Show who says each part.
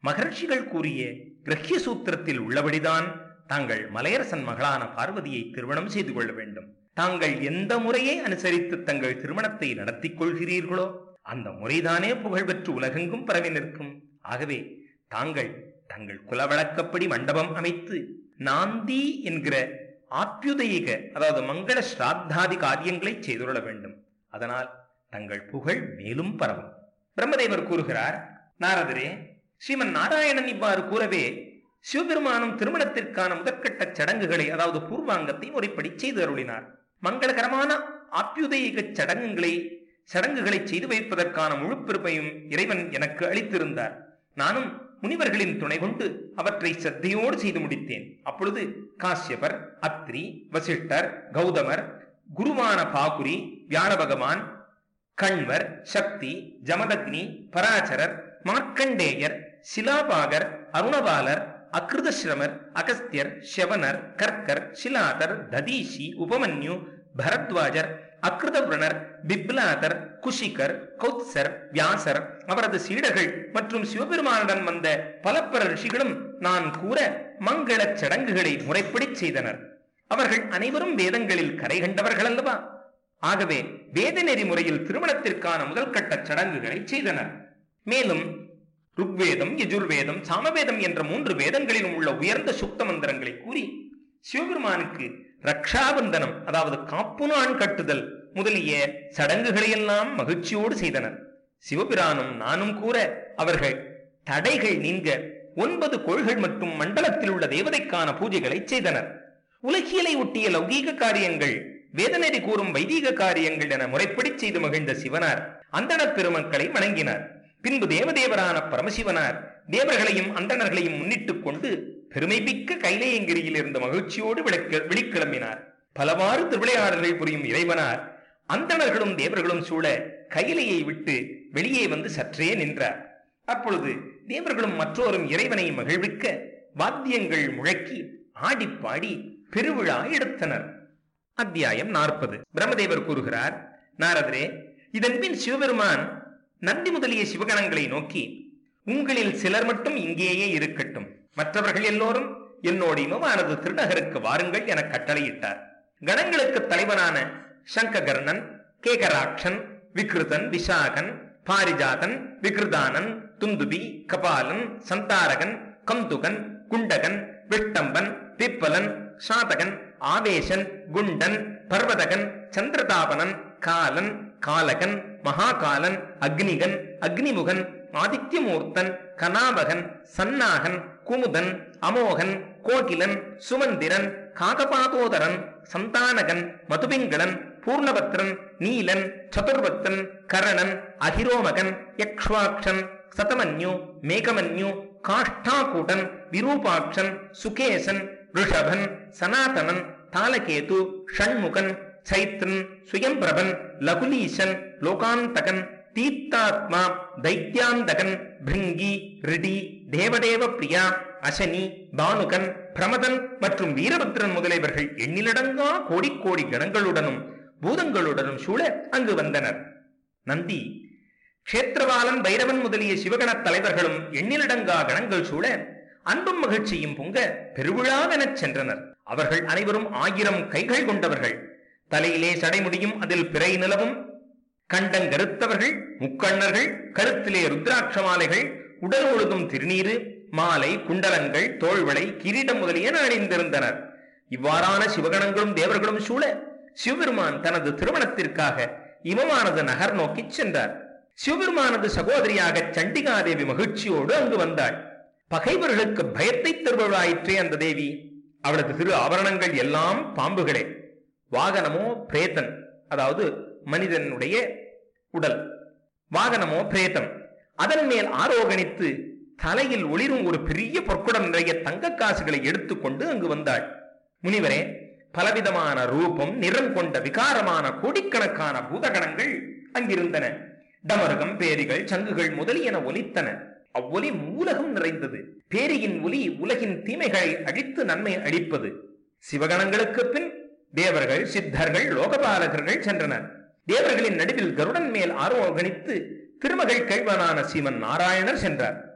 Speaker 1: மகர்ஷிகள் கூறிய கிரஹ்ய சூத்திரத்தில் உள்ளபடிதான் தாங்கள் மலையரசன் மகளான பார்வதியை திருமணம் செய்து கொள்ள வேண்டும் தாங்கள் எந்த முறையை அனுசரித்து தங்கள் திருமணத்தை நடத்திக் கொள்கிறீர்களோ அந்த முறைதானே புகழ்பெற்று உலகெங்கும் பரவி நிற்கும் ஆகவே தாங்கள் தங்கள் குலவழக்கப்படி மண்டபம் அமைத்து நாந்தி என்கிற ஆப்யுதயிக அதாவது மங்கள ஸ்ராத்தாதி காரியங்களை செய்துள்ள வேண்டும் அதனால் தங்கள் புகழ் மேலும் பரவும் பிரம்மதேவர் கூறுகிறார் நாரதரே ஸ்ரீமன் நாராயணன் இவ்வாறு கூறவே சிவபெருமானும் திருமணத்திற்கான முதற்கட்ட சடங்குகளை அதாவது பூர்வாங்கத்தை முறைப்படி செய்து அருளினார் மங்களகரமான ஆப்யுதயிக சடங்குகளை சடங்குகளை செய்து வைப்பதற்கான முழு பெருமையும் இறைவன் எனக்கு அளித்திருந்தார் நானும் முனிவர்களின் துணை கொண்டு அவற்றை சத்தையோடு செய்து முடித்தேன் அப்பொழுது காசியபர் அத்ரி வசிஷ்டர் கௌதமர் குருவான பாகுரி வியாழ பகவான் கண்வர் சக்தி ஜமதக்னி பராசரர் மார்க்கண்டேயர் சிலாபாகர் அருணபாலர் அக்ருதஸ்ரமர் அகஸ்தியர் செவனர் கர்க்கர் சிலாதர் ததீஷி உபமன்யு பரத்வாஜர் அக்ருதவ்ரணர் பிப்லாதர் குஷிகர் கௌத்சர் வியாசர் அவரது சீடர்கள் மற்றும் சிவபெருமானுடன் வந்த பல பல ரிஷிகளும் நான் கூற மங்களச் சடங்குகளை முறைப்படி செய்தனர் அவர்கள் அனைவரும் வேதங்களில் கரை கண்டவர்கள் அல்லவா ஆகவே வேத நெறி முறையில் திருமணத்திற்கான முதல் கட்ட சடங்குகளை செய்தனர் மேலும் ருக்வேதம் யஜுர்வேதம் சாமவேதம் என்ற மூன்று வேதங்களிலும் உள்ள உயர்ந்த சுத்த மந்திரங்களை கூறி சிவபெருமானுக்கு ரக்ஷாபந்தனம் அதாவது காப்பு நாள் கட்டுதல் முதலிய சடங்குகளையெல்லாம் மகிழ்ச்சியோடு செய்தனர் சிவபிரானும் நானும் கூற அவர்கள் தடைகள் நீங்க ஒன்பது கோள்கள் மற்றும் மண்டலத்தில் உள்ள தேவதைக்கான பூஜைகளை செய்தனர் உலகியலை ஒட்டிய லௌகீக காரியங்கள் வேதநெறி கூறும் வைதீக காரியங்கள் என முறைப்படி செய்து மகிழ்ந்த சிவனார் அந்தணப் பெருமக்களை வணங்கினார் பின்பு தேவதேவரான பரமசிவனார் தேவர்களையும் அந்தணர்களையும் முன்னிட்டுக் கொண்டு பெருமைமிக்க கைலையங்கிரியில் இருந்த மகிழ்ச்சியோடு விளக்க வெளிக்கிளம்பினார் பலவாறு திருவிளையாடல்கள் புரியும் இறைவனார் அந்தணர்களும் தேவர்களும் சூழ கைலையை விட்டு வெளியே வந்து சற்றே நின்றார் அப்பொழுது தேவர்களும் மற்றோரும் இறைவனை மகிழ்விக்க வாத்தியங்கள் முழக்கி ஆடிப்பாடி பெருவிழா எடுத்தனர் அத்தியாயம் நாற்பது பிரம்மதேவர் கூறுகிறார் நாரதரே இதன் பின் சிவபெருமான் நந்தி முதலிய சிவகணங்களை நோக்கி உங்களில் சிலர் மட்டும் இங்கேயே இருக்கட்டும் மற்றவர்கள் எல்லோரும் என்னோடு இமமானது திருநகருக்கு வாருங்கள் என கட்டளையிட்டார் கணங்களுக்கு தலைவனான சங்ககர்ணன் கேகராட்சன் விக்ருதன் விசாகன் பாரிஜாதன் விக்ருதானன் துந்துபி கபாலன் சந்தாரகன் கந்துகன் குண்டகன் விட்டம்பன் பிப்பலன் சாதகன் ஆவேசன் குண்டன் பர்வதகன் சந்திரதாபனன் காலன் காலகன் மகாகாலன் அக்னிகன் அக்னிமுகன் ஆதித்யமூர்த்தன் கனாபகன் சன்னாகன் குமுதன் அமோகன் கோகிலன் சுமந்திரன் காகபாதோதரன் சந்தானகன் மதுபிங்களன் பூர்ணபத்ரன் நீலன் சதுர்வத்தன் கரணன் அகிரோமகன் யக்ஷ்வாக்ஷன் சதமன்யு மேகமன்யு காஷ்டாகூடன் விரூபாட்சன் சுகேசன் ரிஷபன் சனாதனன் தாலகேது ஷண்முகன் சைத்ரன் சுயம்பிரபன் லகுலீசன் லோகாந்தகன் தீர்த்தாத்மா தைத்யாந்தகன் பிருங்கி ரிடி தேவதேவ பிரியா அசனி பானுகன் பிரமதன் மற்றும் வீரபத்ரன் முதலியவர்கள் எண்ணிலடங்கா கோடிக்கோடி கணங்களுடனும் பூதங்களுடனும் சூழ அங்கு வந்தனர் நந்தி க்ஷேத்திரவாலன் பைரவன் முதலிய சிவகணத் தலைவர்களும் எண்ணிலடங்கா கணங்கள் சூழ அன்பும் மகிழ்ச்சியும் பொங்க பெருவிழாவெனச் சென்றனர் அவர்கள் அனைவரும் ஆயிரம் கைகள் கொண்டவர்கள் தலையிலே சடைமுடியும் அதில் பிறை நிலவும் கண்டங்கருத்தவர்கள் முக்கண்ணர்கள் கருத்திலே ருத்ராட்ச மாலைகள் உடல் முழுதும் திருநீரு மாலை குண்டலங்கள் தோள்வளை கிரீடம் முதலியன அணிந்திருந்தனர் இவ்வாறான சிவகணங்களும் தேவர்களும் சூழ சிவபெருமான் தனது திருமணத்திற்காக இமமானது நகர் நோக்கிச் சென்றார் சிவபெருமானது சகோதரியாக சண்டிகாதேவி மகிழ்ச்சியோடு அங்கு வந்தாள் பகைவர்களுக்கு பயத்தை தருபவளாயிற்றே அந்த தேவி அவளது திரு ஆபரணங்கள் எல்லாம் பாம்புகளே வாகனமோ பிரேதன் அதாவது மனிதனுடைய உடல் வாகனமோ பிரேதம் அதன் மேல் ஆரோகணித்து தலையில் ஒளிரும் ஒரு பெரிய பொற்குடம் நிறைய தங்க காசுகளை எடுத்துக்கொண்டு அங்கு வந்தாள் முனிவரே பலவிதமான ரூபம் நிறம் கொண்ட விகாரமான கோடிக்கணக்கான பூதகணங்கள் அங்கிருந்தன டமருகம் பேரிகள் சங்குகள் முதலியன ஒலித்தன அவ்வொலி மூலகம் நிறைந்தது பேரியின் ஒலி உலகின் தீமைகளை அழித்து நன்மை அளிப்பது சிவகணங்களுக்கு பின் தேவர்கள் சித்தர்கள் லோகபாலகர்கள் சென்றனர் தேவர்களின் நடுவில் கருடன் மேல் ஆரோகணித்து திருமகள் கேழ்வனான சீமன் நாராயணர் சென்றார்